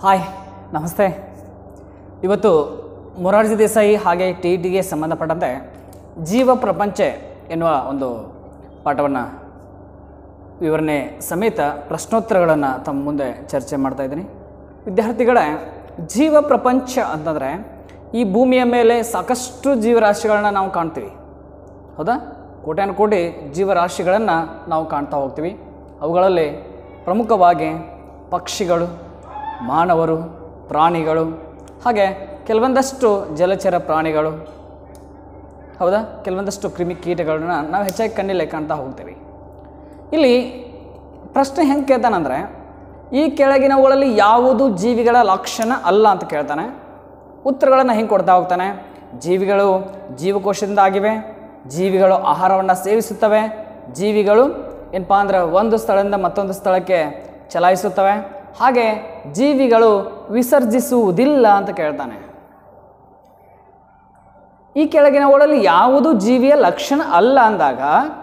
hi ನಮಸ್ತೆ ಇವತ್ತು ಮೊರಾರ್ಜಿ ದೇಸಾಯಿ ಹಾಗೆ ಟಿ ಇ ಟಿಗೆ ಸಂಬಂಧಪಟ್ಟಂತೆ ಜೀವ ಪ್ರಪಂಚ ಎನ್ನುವ ಒಂದು ಪಾಠವನ್ನು ವಿವರಣೆ ಸಮೇತ ಪ್ರಶ್ನೋತ್ತರಗಳನ್ನು ತಮ್ಮ ಮುಂದೆ ಚರ್ಚೆ ಮಾಡ್ತಾ ಇದ್ದೀನಿ ವಿದ್ಯಾರ್ಥಿಗಳೇ ಜೀವ ಪ್ರಪಂಚ ಅಂತಂದರೆ ಈ ಭೂಮಿಯ ಮೇಲೆ ಸಾಕಷ್ಟು ಜೀವರಾಶಿಗಳನ್ನ ನಾವು ಕಾಣ್ತೀವಿ ಹೌದಾ ಕೋಟ್ಯಾನು ಕೋಟಿ ಜೀವರಾಶಿಗಳನ್ನು ನಾವು ಕಾಣ್ತಾ ಹೋಗ್ತೀವಿ ಅವುಗಳಲ್ಲಿ ಪ್ರಮುಖವಾಗಿ ಪಕ್ಷಿಗಳು ಮಾನವರು ಪ್ರಾಣಿಗಳು ಹಾಗೆ ಕೆಲವೊಂದಷ್ಟು ಜಲಚರ ಪ್ರಾಣಿಗಳು ಹೌದಾ ಕೆಲವೊಂದಷ್ಟು ಕ್ರಿಮಿ ಕೀಟಗಳನ್ನ ನಾವು ಹೆಚ್ಚಾಗಿ ಕಣ್ಣಿಲೆ ಕಾಣ್ತಾ ಹೋಗ್ತೀವಿ ಇಲ್ಲಿ ಪ್ರಶ್ನೆ ಹೆಂಗೆ ಕೇಳ್ತಾನಂದರೆ ಈ ಕೆಳಗಿನವುಗಳಲ್ಲಿ ಯಾವುದು ಜೀವಿಗಳ ಲಕ್ಷಣ ಅಲ್ಲ ಅಂತ ಕೇಳ್ತಾನೆ ಉತ್ತರಗಳನ್ನು ಹೆಂಗೆ ಕೊಡ್ತಾ ಹೋಗ್ತಾನೆ ಜೀವಿಗಳು ಜೀವಕೋಶದಿಂದ ಆಗಿವೆ ಜೀವಿಗಳು ಆಹಾರವನ್ನು ಸೇವಿಸುತ್ತವೆ ಜೀವಿಗಳು ಏನಪ್ಪ ಅಂದ್ರೆ ಒಂದು ಸ್ಥಳದಿಂದ ಮತ್ತೊಂದು ಸ್ಥಳಕ್ಕೆ ಚಲಾಯಿಸುತ್ತವೆ ಹಾಗೆ ಜೀವಿಗಳು ವಿಸರ್ಜಿಸುವುದಿಲ್ಲ ಅಂತ ಕೇಳ್ತಾನೆ ಈ ಕೆಳಗಿನವುಗಳಲ್ಲಿ ಯಾವುದು ಜೀವಿಯ ಲಕ್ಷಣ ಅಲ್ಲ ಅಂದಾಗ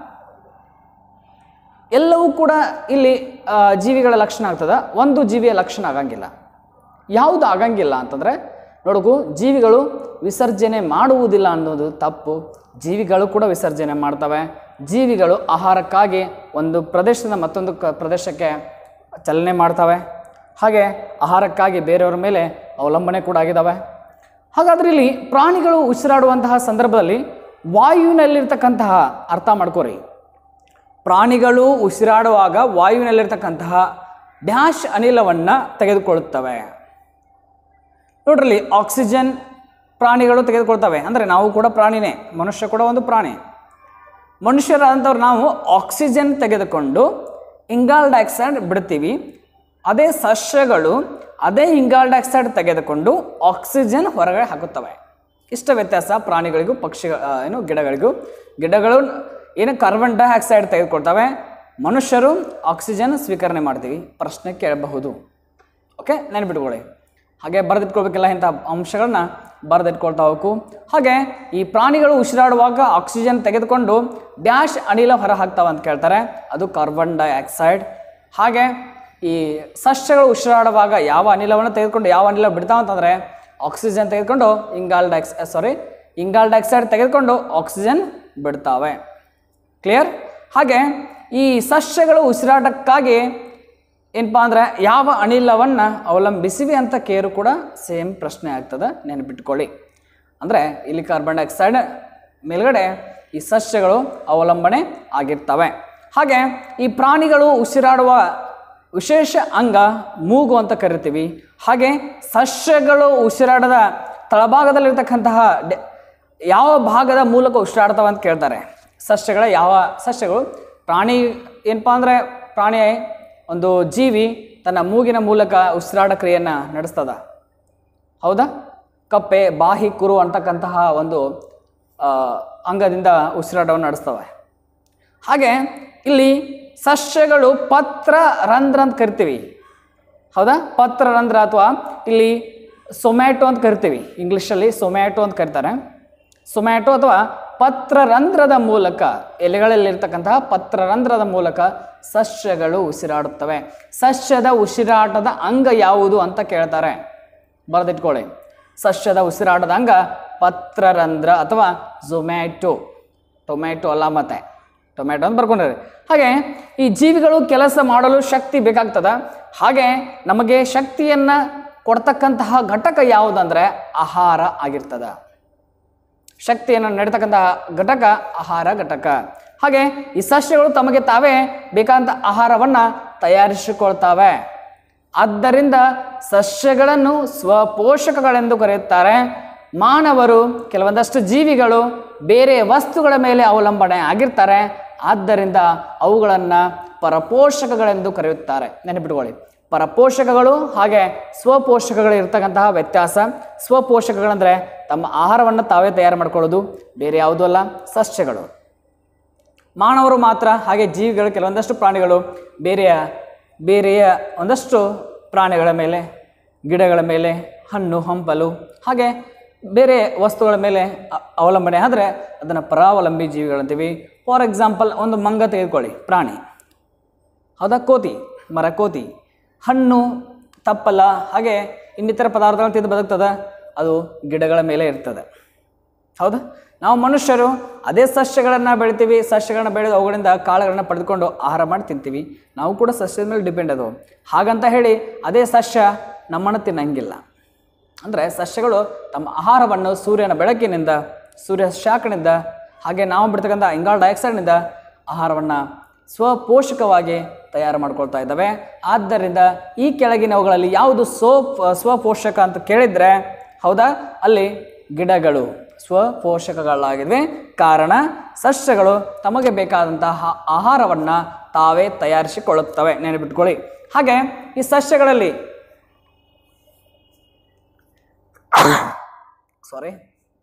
ಎಲ್ಲವೂ ಕೂಡ ಇಲ್ಲಿ ಆ, ಜೀವಿಗಳ ಲಕ್ಷಣ ಆಗ್ತದ ಒಂದು ಜೀವಿಯ ಲಕ್ಷಣ ಆಗಂಗಿಲ್ಲ ಯಾವುದು ಆಗಂಗಿಲ್ಲ ಅಂತಂದರೆ ನೋಡಕು ಜೀವಿಗಳು ವಿಸರ್ಜನೆ ಮಾಡುವುದಿಲ್ಲ ಅನ್ನೋದು ತಪ್ಪು ಜೀವಿಗಳು ಕೂಡ ವಿಸರ್ಜನೆ ಮಾಡ್ತವೆ ಜೀವಿಗಳು ಆಹಾರಕ್ಕಾಗಿ ಒಂದು ಪ್ರದೇಶದಿಂದ ಮತ್ತೊಂದು ಕ ಪ್ರದೇಶಕ್ಕೆ ಚಲನೆ ಮಾಡ್ತವೆ ಹಾಗೆ ಆಹಾರಕ್ಕಾಗಿ ಬೇರೆಯವರ ಮೇಲೆ ಅವಲಂಬನೆ ಕೂಡ ಆಗಿದ್ದಾವೆ ಹಾಗಾದ್ರೆ ಇಲ್ಲಿ ಪ್ರಾಣಿಗಳು ಉಸಿರಾಡುವಂತಹ ಸಂದರ್ಭದಲ್ಲಿ ವಾಯುವಿನಲ್ಲಿರ್ತಕ್ಕಂತಹ ಅರ್ಥ ಮಾಡ್ಕೋರಿ ಪ್ರಾಣಿಗಳು ಉಸಿರಾಡುವಾಗ ವಾಯುವಿನಲ್ಲಿರ್ತಕ್ಕಂತಹ ಡ್ಯಾಶ್ ಅನಿಲವನ್ನು ತೆಗೆದುಕೊಳ್ಳುತ್ತವೆ ನೋಡ್ರಲ್ಲಿ ಆಕ್ಸಿಜನ್ ಪ್ರಾಣಿಗಳು ತೆಗೆದುಕೊಳ್ತವೆ ಅಂದರೆ ನಾವು ಕೂಡ ಪ್ರಾಣಿನೇ ಮನುಷ್ಯ ಕೂಡ ಒಂದು ಪ್ರಾಣಿ ಮನುಷ್ಯರಾದಂಥವ್ರು ನಾವು ಆಕ್ಸಿಜನ್ ತೆಗೆದುಕೊಂಡು ಇಂಗಾಲ್ ಡೈಆಕ್ಸೈಡ್ ಬಿಡ್ತೀವಿ ಅದೇ ಸಸ್ಯಗಳು ಅದೇ ಇಂಗಾಲ್ ಡೈಆಕ್ಸೈಡ್ ತೆಗೆದುಕೊಂಡು ಆಕ್ಸಿಜನ್ ಹೊರಗಡೆ ಹಾಕುತ್ತವೆ ಇಷ್ಟ ವ್ಯತ್ಯಾಸ ಪ್ರಾಣಿಗಳಿಗೂ ಪಕ್ಷಿಗಳ ಆ, ಏನು ಗಿಡಗಳಿಗೂ ಗಿಡಗಳು ಏನು ಕಾರ್ಬನ್ ಡೈಆಕ್ಸೈಡ್ ತೆಗೆದುಕೊಳ್ತವೆ ಮನುಷ್ಯರು ಆಕ್ಸಿಜನ್ ಸ್ವೀಕರಣೆ ಮಾಡ್ತೀವಿ ಪ್ರಶ್ನೆ ಕೇಳಬಹುದು ಓಕೆ ನೆನ್ಪಿಟ್ಕೊಳ್ಳಿ ಹಾಗೆ ಬರೆದಿಟ್ಕೊಳ್ಬೇಕಿಲ್ಲ ಇಂಥ ಅಂಶಗಳನ್ನ ಬರೆದಿಟ್ಕೊಳ್ತಾ ಹೋಗು ಹಾಗೆ ಈ ಪ್ರಾಣಿಗಳು ಉಸಿರಾಡುವಾಗ ಆಕ್ಸಿಜನ್ ತೆಗೆದುಕೊಂಡು ಡ್ಯಾಶ್ ಅನಿಲ ಹೊರ ಹಾಕ್ತಾವ ಅಂತ ಕೇಳ್ತಾರೆ ಅದು ಕಾರ್ಬನ್ ಡೈಆಕ್ಸೈಡ್ ಹಾಗೆ ಈ ಸಸ್ಯಗಳು ಉಸಿರಾಡುವಾಗ ಯಾವ ಅನಿಲವನ್ನು ತೆಗೆದುಕೊಂಡು ಯಾವ ಅನಿಲ ಬಿಡ್ತಾವ ಅಂತಂದರೆ ಆಕ್ಸಿಜನ್ ತೆಗೆದುಕೊಂಡು ಇಂಗಾಲ್ ಡೈಕ್ಸ್ ಸಾರಿ ಇಂಗಾಲ್ ಡೈಆಕ್ಸೈಡ್ ತೆಗೆದುಕೊಂಡು ಆಕ್ಸಿಜನ್ ಬಿಡ್ತಾವೆ ಕ್ಲಿಯರ್ ಹಾಗೆ ಈ ಸಸ್ಯಗಳು ಉಸಿರಾಟಕ್ಕಾಗಿ ಏನಪ್ಪ ಅಂದ್ರೆ ಯಾವ ಅನಿಲವನ್ನು ಅವಲಂಬಿಸಿವೆ ಅಂತ ಕೇರು ಕೂಡ ಸೇಮ್ ಪ್ರಶ್ನೆ ಆಗ್ತದೆ ನೆನಪಿಟ್ಕೊಳ್ಳಿ ಅಂದರೆ ಇಲ್ಲಿ ಕಾರ್ಬನ್ ಡೈಆಕ್ಸೈಡ್ ಮೇಲ್ಗಡೆ ಈ ಸಸ್ಯಗಳು ಅವಲಂಬನೆ ಆಗಿರ್ತವೆ ಹಾಗೆ ಈ ಪ್ರಾಣಿಗಳು ಉಸಿರಾಡುವ ವಿಶೇಷ ಅಂಗ ಮೂಗು ಅಂತ ಕರಿತೀವಿ ಹಾಗೆ ಸಸ್ಯಗಳು ಉಸಿರಾಡದ ತಳಭಾಗದಲ್ಲಿರ್ತಕ್ಕಂತಹ ಡೆ- ಯಾವ ಭಾಗದ ಮೂಲಕ ಉಸಿರಾಡ್ತವೆ ಅಂತ ಕೇಳ್ತಾರೆ ಸಸ್ಯಗಳ ಯಾವ ಸಸ್ಯಗಳು ಪ್ರಾಣಿ ಏನಪ್ಪ ಅಂದರೆ ಪ್ರಾಣಿ ಒಂದು ಜೀವಿ ತನ್ನ ಮೂಗಿನ ಮೂಲಕ ಉಸಿರಾಡ ಕ್ರಿಯೆಯನ್ನು ನಡೆಸ್ತದ ಹೌದಾ ಕಪ್ಪೆ ಬಾಹಿ ಕುರು ಅಂತಕ್ಕಂತಹ ಒಂದು ಆ, ಅಂಗದಿಂದ ಉಸಿರಾಟವನ್ನು ನಡೆಸ್ತವೆ ಹಾಗೆ ಇಲ್ಲಿ ಸಸ್ಯಗಳು ಪತ್ರ ರಂಧ್ರ ಅಂತ ಕರಿತೀವಿ ಹೌದಾ ಪತ್ರರಂಧ್ರ ಅಥವಾ ಇಲ್ಲಿ ಸೊಮ್ಯಾಟೊ ಅಂತ ಕರಿತೀವಿ ಇಂಗ್ಲೀಷಲ್ಲಿ ಸೊಮ್ಯಾಟೊ ಅಂತ ಕರೀತಾರೆ ಸೊಮ್ಯಾಟೊ ಅಥವಾ ಪತ್ರರಂಧ್ರದ ಮೂಲಕ ಎಲೆಗಳಲ್ಲಿರ್ತಕ್ಕಂತಹ ಪತ್ರರಂಧ್ರದ ಮೂಲಕ ಸಸ್ಯಗಳು ಉಸಿರಾಡುತ್ತವೆ ಸಸ್ಯದ ಉಸಿರಾಟದ ಅಂಗ ಯಾವುದು ಅಂತ ಕೇಳ್ತಾರೆ ಬರೆದಿಟ್ಕೊಳ್ಳಿ ಸಸ್ಯದ ಉಸಿರಾಟದ ಅಂಗ ಪತ್ರರಂಧ್ರ ಅಥವಾ ಝೊಮ್ಯಾಟೊ ಟೊಮ್ಯಾಟೊ ಅಲ್ಲ ಮತ್ತೆ ಟೊಮ್ಯಾಟೊ ಅಂತ ಬರ್ಕೊಂಡ್ರಿ ಹಾಗೆ ಈ ಜೀವಿಗಳು ಕೆಲಸ ಮಾಡಲು ಶಕ್ತಿ ಬೇಕಾಗ್ತದ ಹಾಗೆ ನಮಗೆ ಶಕ್ತಿಯನ್ನು ಕೊಡ್ತಕ್ಕಂತಹ ಘಟಕ ಯಾವುದಂದ್ರೆ ಆಹಾರ ಆಗಿರ್ತದ ಶಕ್ತಿಯನ್ನು ನೀಡತಕ್ಕಂತಹ ಘಟಕ ಆಹಾರ ಘಟಕ ಹಾಗೆ ಈ ಸಸ್ಯಗಳು ತಮಗೆ ತಾವೇ ಬೇಕಾದಂಥ ಆಹಾರವನ್ನು ತಯಾರಿಸಿಕೊಳ್ತಾವೆ ಆದ್ದರಿಂದ ಸಸ್ಯಗಳನ್ನು ಸ್ವಪೋಷಕಗಳೆಂದು ಕರೆಯುತ್ತಾರೆ ಮಾನವರು ಕೆಲವೊಂದಷ್ಟು ಜೀವಿಗಳು ಬೇರೆ ವಸ್ತುಗಳ ಮೇಲೆ ಅವಲಂಬನೆ ಆಗಿರ್ತಾರೆ ಆದ್ದರಿಂದ ಅವುಗಳನ್ನು ಪರಪೋಷಕಗಳೆಂದು ಕರೆಯುತ್ತಾರೆ ನೆನಪಿಟ್ಕೊಳ್ಳಿ ಪರಪೋಷಕಗಳು ಹಾಗೆ ಸ್ವಪೋಷಕಗಳು ಇರ್ತಕ್ಕಂತಹ ವ್ಯತ್ಯಾಸ ಸ್ವಪೋಷಕಗಳಂದರೆ ತಮ್ಮ ಆಹಾರವನ್ನು ತಾವೇ ತಯಾರು ಮಾಡ್ಕೊಳ್ಳೋದು ಬೇರೆ ಯಾವುದೂ ಅಲ್ಲ ಸಸ್ಯಗಳು ಮಾನವರು ಮಾತ್ರ ಹಾಗೆ ಜೀವಿಗಳು ಕೆಲವೊಂದಷ್ಟು ಪ್ರಾಣಿಗಳು ಬೇರೆಯ ಬೇರೆಯ ಒಂದಷ್ಟು ಪ್ರಾಣಿಗಳ ಮೇಲೆ ಗಿಡಗಳ ಮೇಲೆ ಹಣ್ಣು ಹಂಪಲು ಹಾಗೆ ಬೇರೆ ವಸ್ತುಗಳ ಮೇಲೆ ಅ- ಅವಲಂಬನೆ ಆದರೆ ಅದನ್ನು ಪರಾವಲಂಬಿ ಜೀವಿಗಳಂತೀವಿ ಫಾರ್ ಎಕ್ಸಾಂಪಲ್ ಒಂದು ಮಂಗ ತೆಗೆದುಕೊಳ್ಳಿ ಪ್ರಾಣಿ ಹೌದಾ ಕೋತಿ ಮರ ಕೋತಿ ಹಣ್ಣು ತಪ್ಪಲ್ಲ ಹಾಗೆ ಇನ್ನಿತರ ಪದಾರ್ಥಗಳನ್ನು ತಿಂದು ಬದುಕ್ತದ ಅದು ಗಿಡಗಳ ಮೇಲೆ ಇರ್ತದೆ ಹೌದಾ ನಾವು ಮನುಷ್ಯರು ಅದೇ ಸಸ್ಯಗಳನ್ನು ಬೆಳಿತೀವಿ ಸಸ್ಯಗಳನ್ನ ಬೆಳೆದು ಅವುಗಳಿಂದ ಕಾಳುಗಳನ್ನ ಪಡೆದುಕೊಂಡು ಆಹಾರ ಮಾಡಿ ತಿಂತೀವಿ ನಾವು ಕೂಡ ಸಸ್ಯದ ಮೇಲೆ ಡಿಪೆಂಡ್ ಅದು ಹಾಗಂತ ಹೇಳಿ ಅದೇ ಸಸ್ಯ ನಮ್ಮನ್ನು ತಿನ್ನಂಗಿಲ್ಲ ಅಂದರೆ ಸಸ್ಯಗಳು ತಮ್ಮ ಆಹಾರವನ್ನು ಸೂರ್ಯನ ಬೆಳಕಿನಿಂದ ಸೂರ್ಯ ಶಾಖನಿಂದ ಹಾಗೆ ನಾವು ಬಿಡ್ತಕ್ಕಂಥ ಇಂಗಾಲ್ ಡೈಆಕ್ಸೈಡ್ನಿಂದ ಆಹಾರವನ್ನು ಸ್ವಪೋಷಕವಾಗಿ ತಯಾರು ಮಾಡ್ಕೊಳ್ತಾ ಇದ್ದಾವೆ ಆದ್ದರಿಂದ ಈ ಕೆಳಗಿನವುಗಳಲ್ಲಿ ಯಾವುದು ಸೋ ಸ್ವಪೋಷಕ ಅಂತ ಕೇಳಿದರೆ ಹೌದಾ ಅಲ್ಲಿ ಗಿಡಗಳು ಸ್ವಪೋಷಕಗಳಾಗಿವೆ ಕಾರಣ ಸಸ್ಯಗಳು ತಮಗೆ ಬೇಕಾದಂತಹ ಆಹಾರವನ್ನು ತಾವೇ ತಯಾರಿಸಿಕೊಳ್ಳುತ್ತವೆ ನೆನಪಿಟ್ಕೊಳ್ಳಿ ಹಾಗೆ ಈ ಸಸ್ಯಗಳಲ್ಲಿ ಸಾರಿ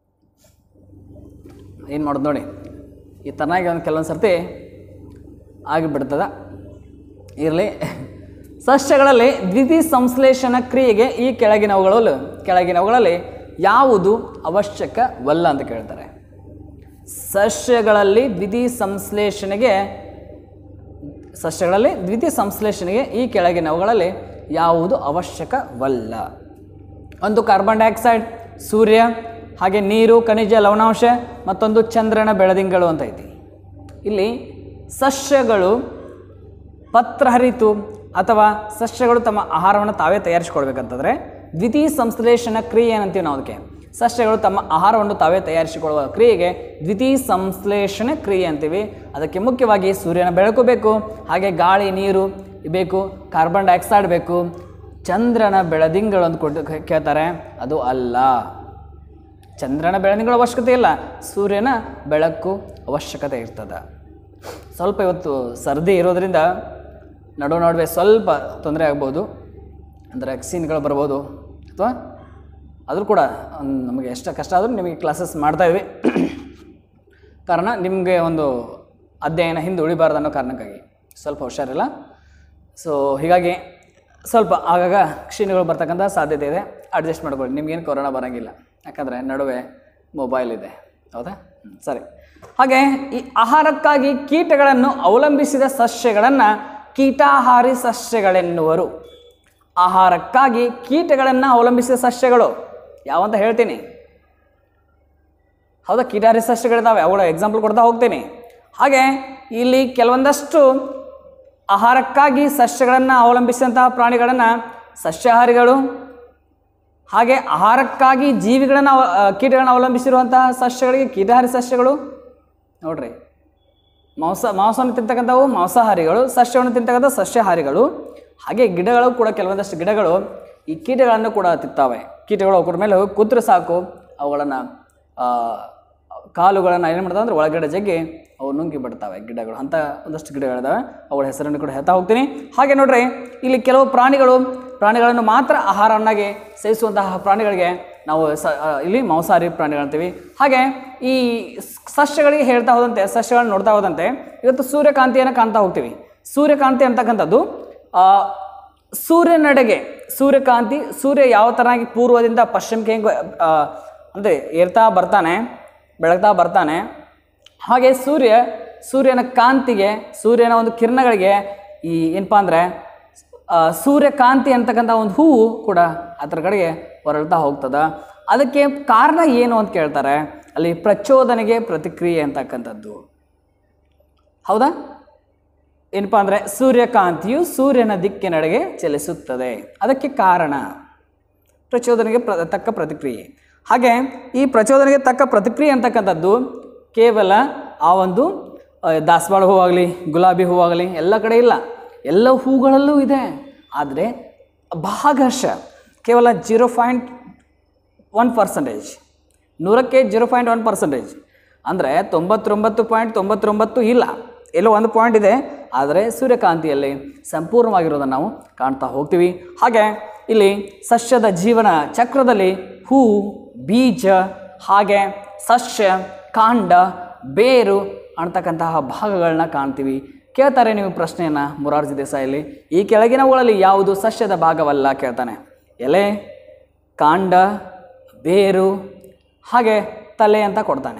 ಏನು ಮಾಡೋದು ನೋಡಿ ಈ ತನಾಗಿ ಒಂದು ಕೆಲವೊಂದು ಸರ್ತಿ ಆಗಿಬಿಡ್ತದ ಇರಲಿ ಸಸ್ಯಗಳಲ್ಲಿ ದ್ವಿತೀಯ ಸಂಶ್ಲೇಷಣ ಕ್ರಿಯೆಗೆ ಈ ಕೆಳಗಿನವುಗಳಲ್ಲಿ ಕೆಳಗಿನವುಗಳಲ್ಲಿ ಯಾವುದು ಅವಶ್ಯಕವಲ್ಲ ಅಂತ ಕೇಳ್ತಾರೆ ಸಸ್ಯಗಳಲ್ಲಿ ದ್ವಿತೀಯ ಸಂಶ್ಲೇಷಣೆಗೆ ಸಸ್ಯಗಳಲ್ಲಿ ದ್ವಿತೀಯ ಸಂಶ್ಲೇಷಣೆಗೆ ಈ ಕೆಳಗಿನವುಗಳಲ್ಲಿ ಯಾವುದು ಅವಶ್ಯಕವಲ್ಲ ಒಂದು ಕಾರ್ಬನ್ ಡೈಆಕ್ಸೈಡ್ ಸೂರ್ಯ ಹಾಗೆ ನೀರು ಖನಿಜ ಲವಣಾಂಶ ಮತ್ತೊಂದು ಚಂದ್ರನ ಬೆಳದಿಂಗಳು ಅಂತ ಐತಿ ಇಲ್ಲಿ ಸಸ್ಯಗಳು ಪತ್ರಹರಿತು ಅಥವಾ ಸಸ್ಯಗಳು ತಮ್ಮ ಆಹಾರವನ್ನು ತಾವೇ ತಯಾರಿಸಿಕೊಳ್ಬೇಕಂತಂದರೆ ದ್ವಿತೀಯ ಸಂಶ್ಲೇಷಣ ಕ್ರಿಯೆ ಏನಂತೀವಿ ನಾವು ಅದಕ್ಕೆ ಸಸ್ಯಗಳು ತಮ್ಮ ಆಹಾರವನ್ನು ತಾವೇ ತಯಾರಿಸಿಕೊಳ್ಳುವ ಕ್ರಿಯೆಗೆ ದ್ವಿತೀಯ ಸಂಶ್ಲೇಷಣೆ ಕ್ರಿಯೆ ಅಂತೀವಿ ಅದಕ್ಕೆ ಮುಖ್ಯವಾಗಿ ಸೂರ್ಯನ ಬೆಳಕು ಬೇಕು ಹಾಗೆ ಗಾಳಿ ನೀರು ಬೇಕು ಕಾರ್ಬನ್ ಡೈಆಕ್ಸೈಡ್ ಬೇಕು ಚಂದ್ರನ ಬೆಳದಿಂಗಳು ಅಂತ ಕೊಟ್ಟು ಕೇಳ್ತಾರೆ ಅದು ಅಲ್ಲ ಚಂದ್ರನ ಬೆಳದಿಂಗಳ ಅವಶ್ಯಕತೆ ಇಲ್ಲ ಸೂರ್ಯನ ಬೆಳಕು ಅವಶ್ಯಕತೆ ಇರ್ತದೆ ಸ್ವಲ್ಪ ಇವತ್ತು ಸರ್ದಿ ಇರೋದ್ರಿಂದ ನಡು ನಡುವೆ ಸ್ವಲ್ಪ ತೊಂದರೆ ಆಗ್ಬೋದು ಅಂದರೆ ಸೀನ್ಗಳು ಬರ್ಬೋದು ಅಥವಾ ಆದರೂ ಕೂಡ ಒಂದ್ ನಮಗೆ ಎಷ್ಟು ಕಷ್ಟ ಆದರೂ ನಿಮಗೆ ಕ್ಲಾಸಸ್ ಮಾಡ್ತಾಯಿದ್ವಿ ಕಾರಣ ನಿಮಗೆ ಒಂದು ಅಧ್ಯಯನ ಹಿಂದೆ ಉಳಿಬಾರ್ದು ಅನ್ನೋ ಕಾರಣಕ್ಕಾಗಿ ಸ್ವಲ್ಪ ಹುಷಾರಿಲ್ಲ ಸೊ ಹೀಗಾಗಿ ಸ್ವಲ್ಪ ಆಗಾಗ ಕ್ಷೀಣಗಳು ಬರ್ತಕ್ಕಂಥ ಸಾಧ್ಯತೆ ಇದೆ ಅಡ್ಜಸ್ಟ್ ಮಾಡ್ಕೊಳ್ಳಿ ನಿಮ್ಗೇನು ಕೊರೋನಾ ಬರೋಂಗಿಲ್ಲ ಯಾಕಂದರೆ ನಡುವೆ ಮೊಬೈಲ್ ಇದೆ ಹೌದಾ ಹ್ಮ್, ಸರಿ ಹಾಗೆ ಈ ಆಹಾರಕ್ಕಾಗಿ ಕೀಟಗಳನ್ನು ಅವಲಂಬಿಸಿದ ಸಸ್ಯಗಳನ್ನು ಕೀಟಾಹಾರಿ ಸಸ್ಯಗಳೆನ್ನುವರು ಆಹಾರಕ್ಕಾಗಿ ಕೀಟಗಳನ್ನು ಅವಲಂಬಿಸಿದ ಸಸ್ಯಗಳು ಯಾವಂತ ಹೇಳ್ತೀನಿ ಹೌದಾ ಕೀಟಾಹಾರಿ ಸಸ್ಯಗಳಿದ್ದಾವೆ ಅವುಗಳ ಎಕ್ಸಾಂಪಲ್ ಕೊಡ್ತಾ ಹೋಗ್ತೀನಿ ಹಾಗೆ ಇಲ್ಲಿ ಕೆಲವೊಂದಷ್ಟು ಆಹಾರಕ್ಕಾಗಿ ಸಸ್ಯಗಳನ್ನು ಅವಲಂಬಿಸಿದಂತಹ ಪ್ರಾಣಿಗಳನ್ನು ಸಸ್ಯಾಹಾರಿಗಳು ಹಾಗೆ ಆಹಾರಕ್ಕಾಗಿ ಜೀವಿಗಳನ್ನು ಅವ- ಆ, ಕೀಟಗಳನ್ನು ಅವಲಂಬಿಸಿರುವಂತಹ ಸಸ್ಯಗಳಿಗೆ ಕೀಟಾಹಾರಿ ಸಸ್ಯಗಳು ನೋಡ್ರಿ ಮಾಂಸ ಮಾಂಸವನ್ನು ತಿಂತಕ್ಕಂಥವು ಮಾಂಸಾಹಾರಿಗಳು ಸಸ್ಯವನ್ನು ತಿಂತಕ್ಕಂಥ ಸಸ್ಯಾಹಾರಿಗಳು ಹಾಗೆ ಗಿಡಗಳು ಕೂಡ ಕೆಲವೊಂದಷ್ಟು ಗಿಡಗಳು ಈ ಕೀಟಗಳನ್ನು ಕೂಡ ತಿಂತಾವೆ ಕೀಟಗಳು ಅವ್ರ ಮೇಲೆ ಹೋಗಿ ಕೂತ್ರೆ ಸಾಕು ಅವುಗಳನ್ನು ಕಾಲುಗಳನ್ನು ಏನು ಮಾಡ್ತಾವೆ ಅಂದರೆ ಒಳಗಡೆ ಜಗ್ಗಿ ಅವು ನುಂಗಿ ಬಿಡ್ತಾವೆ ಗಿಡಗಳು ಅಂಥ ಒಂದಷ್ಟು ಗಿಡಗಳಿದಾವೆ ಅವುಗಳ ಹೆಸರನ್ನು ಕೂಡ ಹೇಳ್ತಾ ಹೋಗ್ತೀನಿ ಹಾಗೆ ನೋಡ್ರಿ ಇಲ್ಲಿ ಕೆಲವು ಪ್ರಾಣಿಗಳು ಪ್ರಾಣಿಗಳನ್ನು ಮಾತ್ರ ಆಹಾರವನ್ನಾಗಿ ಸೇವಿಸುವಂತಹ ಪ್ರಾಣಿಗಳಿಗೆ ನಾವು ಸ ಆ, ಇಲ್ಲಿ ಮಾಂಸಾಹಾರಿ ಪ್ರಾಣಿಗಳು ಅಂತೀವಿ ಹಾಗೆ ಈ ಸ್- ಸಸ್ಯಗಳಿಗೆ ಹೇಳ್ತಾ ಹೋದಂತೆ ಸಸ್ಯಗಳನ್ನು ನೋಡ್ತಾ ಹೋದಂತೆ ಇವತ್ತು ಸೂರ್ಯಕಾಂತಿಯನ್ನು ಕಾಣ್ತಾ ಹೋಗ್ತೀವಿ ಸೂರ್ಯಕಾಂತಿ ಅಂತಕ್ಕಂಥದ್ದು ಆ, ಸೂರ್ಯನೆಡೆಗೆ ಸೂರ್ಯಕಾಂತಿ ಸೂರ್ಯ ಯಾವ ಥರನಾಗಿ ಪೂರ್ವದಿಂದ ಪಶ್ಚಿಮಕ್ಕೆ ಹೆಂಗೆ ಅಂದರೆ ಏರ್ತಾ ಬರ್ತಾನೆ ಬೆಳಗ್ತಾ ಬರ್ತಾನೆ ಹಾಗೆ ಸೂರ್ಯ ಸೂರ್ಯನ ಕಾಂತಿಗೆ ಸೂರ್ಯನ ಒಂದು ಕಿರಣಗಳಿಗೆ ಈ ಏನಪ್ಪ ಅಂದರೆ ಸೂರ್ಯಕಾಂತಿ ಅಂತಕ್ಕಂಥ ಒಂದು ಹೂವು ಕೂಡ ಅದರ ಕಡೆಗೆ ಹೊರಳ್ತಾ ಹೋಗ್ತದ ಅದಕ್ಕೆ ಕಾರಣ ಏನು ಅಂತ ಕೇಳ್ತಾರೆ ಅಲ್ಲಿ ಪ್ರಚೋದನೆಗೆ ಪ್ರತಿಕ್ರಿಯೆ ಅಂತಕ್ಕಂಥದ್ದು ಹೌದಾ ಏನಪ್ಪ ಅಂದರೆ ಸೂರ್ಯಕಾಂತಿಯು ಸೂರ್ಯನ ದಿಕ್ಕಿನೆಡೆಗೆ ಚಲಿಸುತ್ತದೆ ಅದಕ್ಕೆ ಕಾರಣ ಪ್ರಚೋದನೆಗೆ ಪ್ರ ತಕ್ಕ ಪ್ರತಿಕ್ರಿಯೆ ಹಾಗೆ ಈ ಪ್ರಚೋದನೆಗೆ ತಕ್ಕ ಪ್ರತಿಕ್ರಿಯೆ ಅಂತಕ್ಕಂಥದ್ದು ಕೇವಲ ಆ ಒಂದು ಆ, ದಾಸವಾಳ ಹೂವಾಗಲಿ ಗುಲಾಬಿ ಹೂವಾಗಲಿ ಎಲ್ಲ ಕಡೆ ಇಲ್ಲ ಎಲ್ಲ ಹೂಗಳಲ್ಲೂ ಇದೆ ಆದರೆ ಭಾಗಶಃ ಕೇವಲ ಜೀರೋ ಪಾಯಿಂಟ್ ಒನ್ ಪರ್ಸೆಂಟೇಜ್ ನೂರಕ್ಕೆ ಜೀರೋ ಪಾಯಿಂಟ್ ಒನ್ ಪರ್ಸೆಂಟೇಜ್ ಅಂದರೆ ತೊಂಬತ್ತೊಂಬತ್ತು ಪಾಯಿಂಟ್ ತೊಂಬತ್ತೊಂಬತ್ತು ಇಲ್ಲ ಎಲ್ಲೋ ಒಂದು ಪಾಯಿಂಟ್ ಇದೆ ಆದರೆ ಸೂರ್ಯಕಾಂತಿಯಲ್ಲಿ ಸಂಪೂರ್ಣವಾಗಿರೋದನ್ನು ನಾವು ಕಾಣ್ತಾ ಹೋಗ್ತೀವಿ ಹಾಗೆ ಇಲ್ಲಿ ಸಸ್ಯದ ಜೀವನ ಚಕ್ರದಲ್ಲಿ ಹೂ ಬೀಜ ಹಾಗೆ ಸಸ್ಯ ಕಾಂಡ ಬೇರು ಅಂತಕ್ಕಂತಹ ಭಾಗಗಳನ್ನ ಕಾಣ್ತೀವಿ ಕೇಳ್ತಾರೆ ನೀವು ಪ್ರಶ್ನೆಯನ್ನು ಮುರಾರ್ಜಿ ದೇಸಾಯಲ್ಲಿ ಈ ಕೆಳಗಿನವುಗಳಲ್ಲಿ ಯಾವುದು ಸಸ್ಯದ ಭಾಗವಲ್ಲ ಕೇಳ್ತಾನೆ ಎಲೆ ಕಾಂಡ ಬೇರು ಹಾಗೆ ತಲೆ ಅಂತ ಕೊಡ್ತಾನೆ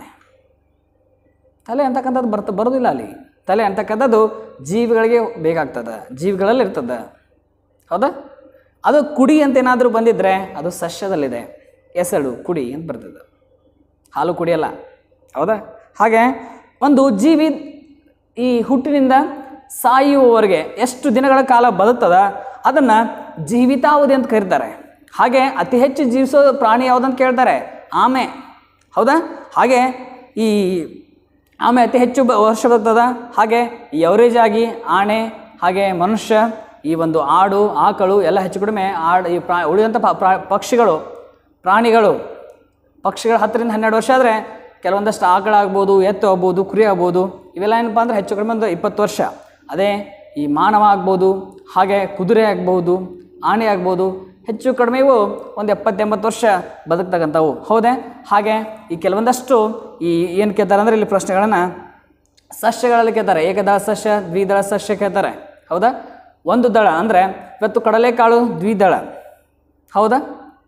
ತಲೆ ಅಂತಕ್ಕಂಥದ್ದು ಬರ್ತ ಬರೋದಿಲ್ಲ ಅಲ್ಲಿ ತಲೆ ಅಂತಕ್ಕಂಥದ್ದು ಜೀವಿಗಳಿಗೆ ಬೇಕಾಗ್ತದೆ ಜೀವಿಗಳಲ್ಲಿ ಇರ್ತದೆ ಹೌದಾ ಅದು ಕುಡಿ ಅಂತ ಏನಾದರೂ ಬಂದಿದ್ದರೆ ಅದು ಸಸ್ಯದಲ್ಲಿದೆ ಎಸಳು ಕುಡಿ ಅಂತ ಬರ್ತದೆ ಹಾಲು ಕುಡಿಯಲ್ಲ ಹೌದಾ ಹಾಗೆ ಒಂದು ಜೀವಿ ಈ ಹುಟ್ಟಿನಿಂದ ಸಾಯುವವರೆಗೆ ಎಷ್ಟು ದಿನಗಳ ಕಾಲ ಬದುಕ್ತದ ಅದನ್ನು ಜೀವಿತಾವಧಿ ಅಂತ ಕರೀತಾರೆ ಹಾಗೆ ಅತಿ ಹೆಚ್ಚು ಜೀವಿಸೋ ಪ್ರಾಣಿ ಯಾವುದಂತ ಕೇಳ್ತಾರೆ ಆಮೆ ಹೌದಾ ಹಾಗೆ ಈ ಆಮೆ ಅತಿ ಹೆಚ್ಚು ಬ- ವರ್ಷ ಬರ್ತದ ಹಾಗೆ ಈ ಅವರೇಜ್ ಆಗಿ ಆಣೆ ಹಾಗೆ ಮನುಷ್ಯ ಈ ಒಂದು ಆಡು ಆಕಳು ಎಲ್ಲ ಹೆಚ್ಚು ಕಡಿಮೆ ಆಡು ಈ ಪ್ರಾ ಉಳಿದಂಥ ಪ- ಪ್ರಾ- ಪಕ್ಷಿಗಳು ಪ್ರಾಣಿಗಳು ಪಕ್ಷಿಗಳು ಹತ್ತರಿಂದ ಹನ್ನೆರಡು ವರ್ಷ ಆದರೆ ಕೆಲವೊಂದಷ್ಟು ಆಕಳಾಗ್ಬೋದು ಎತ್ತು ಆಗ್ಬೋದು ಕುರಿ ಆಗ್ಬೋದು ಇವೆಲ್ಲ ಏನಪ್ಪ ಅಂದರೆ ಹೆಚ್ಚು ಕಡಿಮೆ ಒಂದು ಇಪ್ಪತ್ತು ವರ್ಷ ಅದೇ ಈ ಮಾನವ ಆಗ್ಬೋದು ಹಾಗೆ ಕುದುರೆ ಆಗ್ಬೋದು ಆನೆ ಆಗ್ಬೋದು ಹೆಚ್ಚು ಕಡಿಮೆ ಇವು ಒಂದು ಎಪ್ಪತ್ತೆಂಬತ್ತು ವರ್ಷ ಬದುಕ್ತಕ್ಕಂಥವು ಹೌದೇ ಹಾಗೆ ಈ ಕೆಲವೊಂದಷ್ಟು ಈ ಏನು ಕೇಳ್ತಾರೆ ಅಂದರೆ ಇಲ್ಲಿ ಪ್ರಶ್ನೆಗಳನ್ನು ಸಸ್ಯಗಳಲ್ಲಿ ಕೇಳ್ತಾರೆ ಏಕದಳ ಸಸ್ಯ ದ್ವಿದಳ ಸಸ್ಯ ಕೇಳ್ತಾರೆ ಹೌದಾ ಒಂದು ದಳ ಅಂದರೆ ಇವತ್ತು ಕಡಲೆಕಾಳು ದ್ವಿದಳ ಹೌದಾ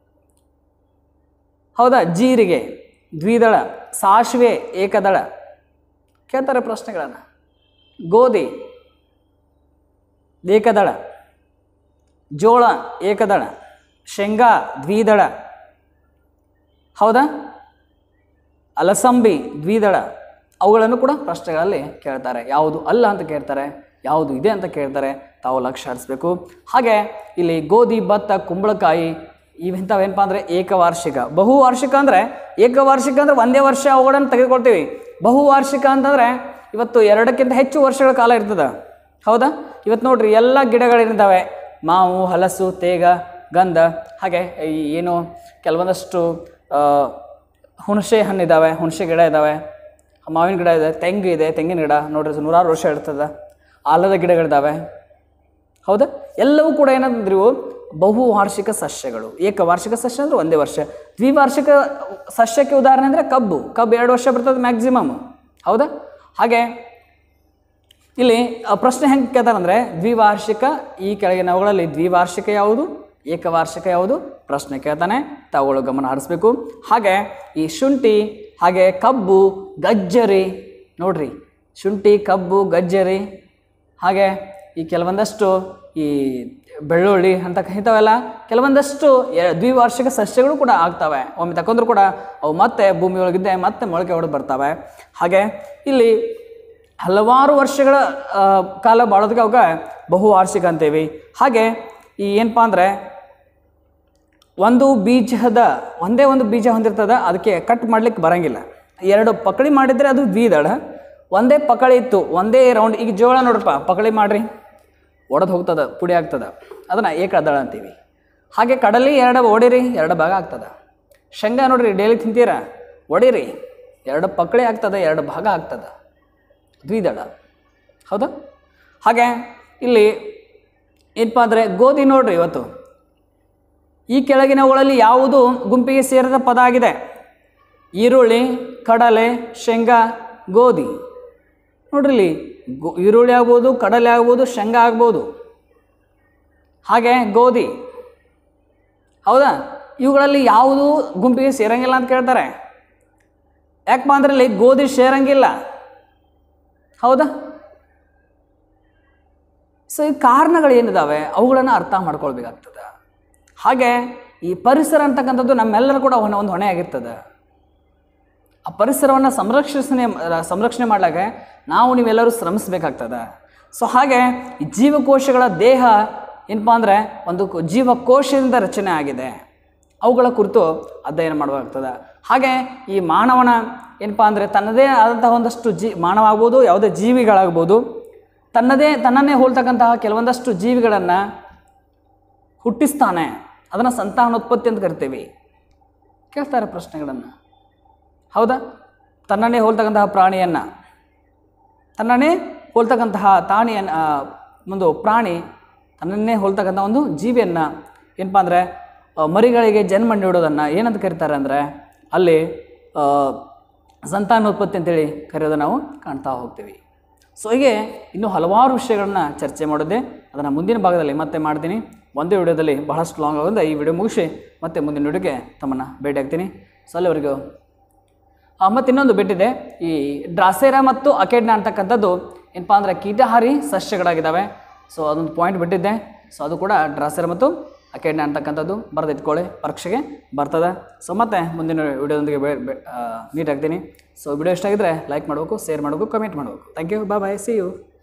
ಹೌದಾ ಜೀರಿಗೆ ದ್ವಿದಳ ಸಾಸಿವೆ ಏಕದಳ ಕೇಳ್ತಾರೆ ಪ್ರಶ್ನೆಗಳನ್ನು ಗೋಧಿ ಏಕದಳ ಜೋಳ ಏಕದಳ ಶೇಂಗಾ ದ್ವಿದಳ ಹೌದಾ ಅಲಸಂಬಿ ದ್ವಿದಳ ಅವುಗಳನ್ನು ಕೂಡ ಪ್ರಶ್ನೆಗಳಲ್ಲಿ ಕೇಳ್ತಾರೆ ಯಾವುದು ಅಲ್ಲ ಅಂತ ಕೇಳ್ತಾರೆ ಯಾವುದು ಇದೆ ಅಂತ ಕೇಳ್ತಾರೆ ತಾವು ಲಕ್ಷ್ಯ ಹರಿಸ್ಬೇಕು ಹಾಗೆ ಇಲ್ಲಿ ಗೋಧಿ ಭತ್ತ ಕುಂಬಳಕಾಯಿ ಇವಂಥವೇನಪ್ಪ ಅಂದರೆ ಏಕವಾರ್ಷಿಕ ಬಹುವಾರ್ಷಿಕ ಅಂದರೆ ಏಕವಾರ್ಷಿಕ ಅಂದರೆ ಒಂದೇ ವರ್ಷ ಅವುಗಳನ್ನು ತೆಗೆದುಕೊಳ್ತೀವಿ ಬಹುವಾರ್ಷಿಕ ಅಂತಂದರೆ ಇವತ್ತು ಎರಡಕ್ಕಿಂತ ಹೆಚ್ಚು ವರ್ಷಗಳ ಕಾಲ ಇರ್ತದೆ ಹೌದಾ ಇವತ್ತು ನೋಡ್ರಿ ಎಲ್ಲ ಗಿಡಗಳೇನಿದ್ದಾವೆ ಮಾವು ಹಲಸು ತೇಗ ಗಂಧ ಹಾಗೆ ಈ ಏನು ಕೆಲವೊಂದಷ್ಟು ಆ, ಹುಣಸೆ ಹಣ್ಣು ಇದ್ದಾವೆ ಹುಣಸೆ ಗಿಡ ಇದ್ದಾವೆ ಮಾವಿನ ಗಿಡ ಇದೆ ತೆಂಗು ಇದೆ ತೆಂಗಿನ ಗಿಡ ನೋಡ್ರಿ ನೂರಾರು ವರ್ಷ ಇರ್ತದೆ ಆಲದ ಗಿಡಗಳಿದ್ದಾವೆ ಹೌದಾ ಎಲ್ಲವೂ ಕೂಡ ಏನಂದ್ರೆ ಇವು ಬಹುವಾರ್ಷಿಕ ಸಸ್ಯಗಳು ಏಕವಾರ್ಷಿಕ ಸಸ್ಯ ಅಂದರೆ ಒಂದೇ ವರ್ಷ ದ್ವಿವಾರ್ಷಿಕ ಸಸ್ಯಕ್ಕೆ ಉದಾಹರಣೆ ಅಂದರೆ ಕಬ್ಬು ಕಬ್ಬು ಎರಡು ವರ್ಷ ಬರ್ತದೆ ಮ್ಯಾಕ್ಸಿಮಮ್ ಹೌದಾ ಹಾಗೆ ಇಲ್ಲಿ ಆ ಪ್ರಶ್ನೆ ಹೆಂಗೆ ಕೇಳ್ತಾರಂದ್ರೆ ದ್ವಿವಾರ್ಷಿಕ ಈ ಕೆಳಗಿನವುಗಳಲ್ಲಿ ದ್ವಿವಾರ್ಷಿಕ ಯಾವುದು ಏಕವಾರ್ಷಿಕ ಯಾವುದು ಪ್ರಶ್ನೆ ಕೇಳ್ತಾನೆ ತಾವುಗಳು ಗಮನ ಹರಿಸ್ಬೇಕು ಹಾಗೆ ಈ ಶುಂಠಿ ಹಾಗೆ ಕಬ್ಬು ಗಜ್ಜರಿ ನೋಡ್ರಿ ಶುಂಠಿ ಕಬ್ಬು ಗಜ್ಜರಿ ಹಾಗೆ ಈ ಕೆಲವೊಂದಷ್ಟು ಈ ಬೆಳ್ಳುಳ್ಳಿ ಅಂತ ಇಂಥವೆಲ್ಲ ಕೆಲವೊಂದಷ್ಟು ಎ- ದ್ವಿವಾರ್ಷಿಕ ಸಸ್ಯಗಳು ಕೂಡ ಆಗ್ತವೆ ಒಮ್ಮೆ ತಕೊಂಡ್ರು ಕೂಡ ಅವು ಮತ್ತೆ ಭೂಮಿಯೊಳಗಿದ್ದೆ ಮತ್ತೆ ಮೊಳಕೆ ಹೊಡೆದು ಬರ್ತವೆ ಹಾಗೆ ಇಲ್ಲಿ ಹಲವಾರು ವರ್ಷಗಳ ಆ, ಕಾಲ ಬಾಳೋದಕ್ಕೆ ಅವಕ್ಕೆ ಬಹುವಾರ್ಷಿಕ ಅಂತೀವಿ ಹಾಗೆ ಈ ಏನಪ್ಪ ಅಂದರೆ ಒಂದು ಬೀಜದ ಒಂದೇ ಒಂದು ಬೀಜ ಹೊಂದಿರ್ತದೆ ಅದಕ್ಕೆ ಕಟ್ ಮಾಡ್ಲಿಕ್ಕೆ ಬರಂಗಿಲ್ಲ ಎರಡು ಪಕಳಿ ಮಾಡಿದರೆ ಅದು ದ್ವಿದಳ ಒಂದೇ ಪಕಳಿ ಇತ್ತು ಒಂದೇ ರೌಂಡ್ ಈಗ ಜೋಳ ನೋಡ್ರಪ್ಪ ಪಕಳಿ ಮಾಡ್ರಿ ಒಡೆದು ಹೋಗ್ತದೆ ಪುಡಿ ಆಗ್ತದೆ ಅದನ್ನು ಏಕದಳ ಅಂತೀವಿ ಹಾಗೆ ಕಡಲೆ ಎರಡು ಒಡಿರಿ ಎರಡು ಭಾಗ ಆಗ್ತದೆ ಶೇಂಗಾ ನೋಡ್ರಿ ಡೈಲಿ ತಿಂತೀರಾ ಒಡಿರಿ ಎರಡು ಪಕಳಿ ಆಗ್ತದೆ ಎರಡು ಭಾಗ ಆಗ್ತದೆ ದ್ವಿದಳ ಹೌದಾ ಹಾಗೆ ಇಲ್ಲಿ ಏನಪ್ಪ ಅಂದರೆ ಗೋಧಿ ನೋಡ್ರಿ ಇವತ್ತು ಈ ಕೆಳಗಿನವುಗಳಲ್ಲಿ ಯಾವುದು ಗುಂಪಿಗೆ ಸೇರಿದ ಪದ ಆಗಿದೆ ಈರುಳ್ಳಿ ಕಡಲೆ ಶೇಂಗಾ ಗೋಧಿ ನೋಡ್ರಿ ಇಲ್ಲಿ ಗೋ ಈರುಳ್ಳಿ ಆಗ್ಬೋದು ಕಡಲೆ ಆಗ್ಬೋದು ಶೇಂಗಾ ಆಗ್ಬೋದು ಹಾಗೆ ಗೋಧಿ ಹೌದಾ ಇವುಗಳಲ್ಲಿ ಯಾವುದು ಗುಂಪಿಗೆ ಸೇರಂಗಿಲ್ಲ ಅಂತ ಕೇಳ್ತಾರೆ ಯಾಕಪ್ಪ ಅಂದ್ರೆ ಇಲ್ಲಿ ಗೋಧಿ ಸೇರಂಗಿಲ್ಲ ಹೌದಾ ಸೊ ಈ ಕಾರಣಗಳು ಏನಿದಾವೆ ಅವುಗಳನ್ನು ಅರ್ಥ ಮಾಡ್ಕೊಳ್ಬೇಕಾಗ್ತದೆ ಹಾಗೆ ಈ ಪರಿಸರ ಅಂತಕ್ಕಂಥದ್ದು ನಮ್ಮೆಲ್ಲರೂ ಕೂಡ ಒಂದು ಒಂದು ಹೊಣೆ ಆಗಿರ್ತದೆ ಆ ಪರಿಸರವನ್ನು ಸಂರಕ್ಷಣೆ ಸಂರಕ್ಷಣೆ ಮಾಡ್ಲಾಗೆ ನಾವು ನೀವೆಲ್ಲರೂ ಶ್ರಮಿಸ್ಬೇಕಾಗ್ತದೆ ಸೊ ಹಾಗೆ ಈ ಜೀವಕೋಶಗಳ ದೇಹ ಏನಪ್ಪ ಅಂದರೆ ಒಂದು ಕೋ- ಜೀವಕೋಶದಿಂದ ರಚನೆ ಆಗಿದೆ ಅವುಗಳ ಕುರಿತು ಅಧ್ಯಯನ ಮಾಡಬೇಕಾಗ್ತದೆ ಹಾಗೆ ಈ ಮಾನವನ ಏನಪ್ಪ ಅಂದರೆ ತನ್ನದೇ ಆದಂತಹ ಒಂದಷ್ಟು ಜೀ ಮಾನವ ಆಗ್ಬೋದು ಯಾವುದೇ ಜೀವಿಗಳಾಗ್ಬೋದು ತನ್ನದೇ ತನ್ನನ್ನೇ ಹೋಲ್ತಕ್ಕಂತಹ ಕೆಲವೊಂದಷ್ಟು ಜೀವಿಗಳನ್ನು ಹುಟ್ಟಿಸ್ತಾನೆ ಅದನ್ನು ಸಂತಾನೋತ್ಪತ್ತಿ ಅಂತ ಕರಿತೀವಿ ಕೇಳ್ತಾರೆ ಪ್ರಶ್ನೆಗಳನ್ನು ಹೌದಾ ತನ್ನನ್ನೇ ಹೋಲ್ತಕ್ಕಂತಹ ಪ್ರಾಣಿಯನ್ನು ತನ್ನನ್ನೇ ಹೋಲ್ತಕ್ಕಂತಹ ತಾಣಿಯನ್ನು ಆ, ಒಂದು ಪ್ರಾಣಿ ತನ್ನನ್ನೇ ಹೋಲ್ತಕ್ಕಂಥ ಒಂದು ಜೀವಿಯನ್ನು ಏನಪ್ಪ ಅಂದರೆ ಮರಿಗಳಿಗೆ ಜನ್ಮ ನೀಡೋದನ್ನು ಏನಂತ ಕರೀತಾರೆ ಅಂದರೆ ಅಲ್ಲಿ ಆ, ಸಂತಾನೋತ್ಪತ್ತಿ ಅಂತೇಳಿ ಕರೆಯೋದನ್ನು ನಾವು ಕಾಣ್ತಾ ಹೋಗ್ತೀವಿ ಸೊ ಹೀಗೆ ಇನ್ನೂ ಹಲವಾರು ವಿಷಯಗಳನ್ನ ಚರ್ಚೆ ಮಾಡಿದ್ದೆ ಅದನ್ನು ಮುಂದಿನ ಭಾಗದಲ್ಲಿ ಮತ್ತೆ ಮಾಡ್ತೀನಿ ಒಂದೇ ವಿಡಿಯೋದಲ್ಲಿ ಬಹಳಷ್ಟು ಲಾಂಗ್ ಆಗೋದ್ರಿಂದ ಈ ವಿಡಿಯೋ ಮುಗಿಸಿ ಮತ್ತೆ ಮುಂದಿನ ವಿಡಿಯೋಗೆ ತಮ್ಮನ್ನು ಭೇಟಿ ಆಗ್ತೀನಿ ಸೊ ಅಲ್ಲಿವರೆಗೂ ಆ, ಮತ್ತು ಇನ್ನೊಂದು ಬಿಟ್ಟಿದೆ ಈ ಡ್ರಾಸೇರಾ ಮತ್ತು ಅಕೆಡ್ನ ಅಂತಕ್ಕಂಥದ್ದು ಏನಪ್ಪ ಅಂದರೆ ಕೀಟಹಾರಿ ಸಸ್ಯಗಳಾಗಿದ್ದಾವೆ ಸೊ ಅದೊಂದು ಪಾಯಿಂಟ್ ಬಿಟ್ಟಿದ್ದೆ ಸೊ ಅದು ಕೂಡ ಡ್ರಾಸೇರಾ ಮತ್ತು ಅಕೆಂಡ್ ಅಂತಕ್ಕಂಥದ್ದು ಬರೆದಿಟ್ಕೊಳ್ಳಿ ಪರೀಕ್ಷೆಗೆ ಬರ್ತದೆ ಸೊ ಮತ್ತೆ ಮುಂದಿನ ವಿಡಿಯೋದೊಂದಿಗೆ ಮೀಟ್ ಆಗ್ತೀನಿ ಸೊ ವಿಡಿಯೋ ಇಷ್ಟ ಆಗಿದ್ರೆ ಲೈಕ್ ಮಾಡಬೇಕು ಶೇರ್ ಮಾಡಬೇಕು ಕಮೆಂಟ್ ಮಾಡಬೇಕು thank you bye bye see you